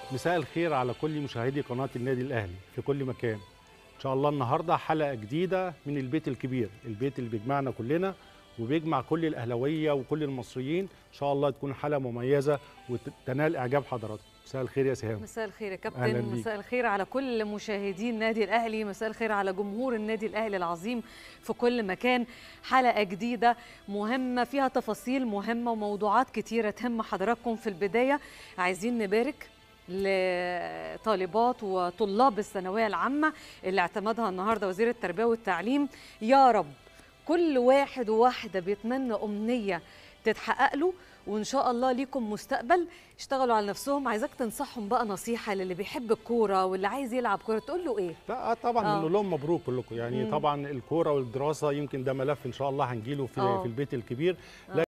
مساء الخير على كل مشاهدي قناة النادي الأهلي في كل مكان إن شاء الله النهاردة حلقة جديدة من البيت الكبير البيت اللي بيجمعنا كلنا وبيجمع كل الأهلوية وكل المصريين إن شاء الله تكون حلقة مميزة وتنال إعجاب حضراتكم مساء الخير يا سهام مساء الخير يا أهلاً كابتن بيك. مساء الخير على كل مشاهدين النادي الاهلي مساء الخير على جمهور النادي الاهلي العظيم في كل مكان حلقه جديده مهمه فيها تفاصيل مهمه وموضوعات كتيره تهم حضراتكم في البدايه عايزين نبارك لطالبات وطلاب الثانويه العامه اللي اعتمدها النهارده وزير التربيه والتعليم يا رب كل واحد وواحده بيتمنى امنيه تتحقق له وان شاء الله ليكم مستقبل اشتغلوا على نفسهم عايزاك تنصحهم بقى نصيحه للي بيحب الكوره واللي عايز يلعب كوره تقول له ايه لا آه طبعا آه. بنقول لهم مبروك كلكم يعني مم. طبعا الكوره والدراسه يمكن ده ملف ان شاء الله هنجيله في, آه. في البيت الكبير